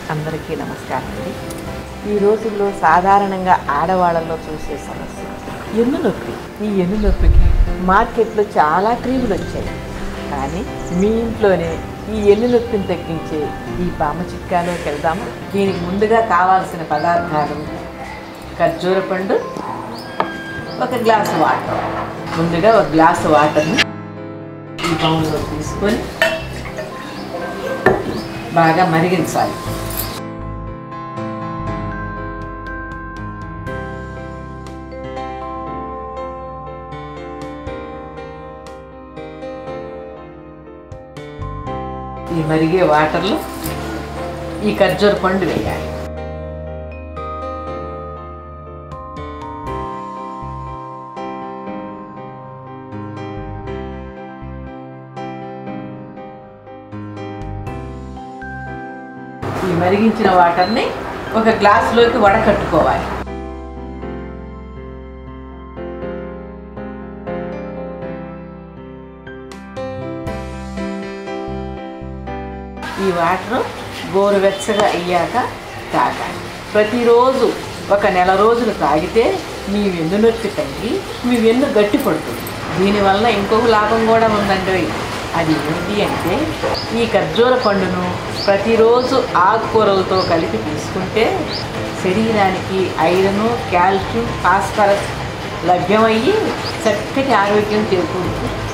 అందరికీ నమస్కారం అండి ఈ రోజుల్లో సాధారణంగా ఆడవాళ్ళలో చూసే సమస్య ఎన్ను నొప్పి ఈ ఎన్ను నొప్పికి మార్కెట్లో చాలా క్రీములు వచ్చాయి కానీ మీ ఇంట్లోనే ఈ ఎన్ను నొప్పిని తగ్గించే ఈ పామ చిట్కాలోకి వెళ్దాము దీనికి ముందుగా కావాల్సిన పదార్థాలు ఖర్జూర పండు ఒక గ్లాసు వాటర్ ముందుగా ఒక గ్లాసు వాటర్ని ఈ బౌల్లో తీసుకొని బాగా మరిగించాలి ఈ మరిగే వాటర్లో ఈ ఖర్జూర పండు వేయాలి ఈ మరిగించిన వాటర్ని ఒక గ్లాసులోకి వడకట్టుకోవాలి ఈ వాటర్ గోరువెచ్చగా అయ్యాక తాగాలి ప్రతిరోజు ఒక నెల రోజులు తాగితే మీ వెన్ను నొప్పి తగ్గి మీ వెన్ను గట్టి పడుతుంది దీనివల్ల ఇంకొక లాభం కూడా ఉందండి అది ఏంటి అంటే ఈ ఖర్జూర పండును ప్రతిరోజు ఆకుకూరలతో కలిపి తీసుకుంటే శరీరానికి ఐరన్ కాల్షియం ఫాస్ఫరస్ లభ్యమయ్యి చక్కటి ఆరోగ్యం చేకూరుతుంది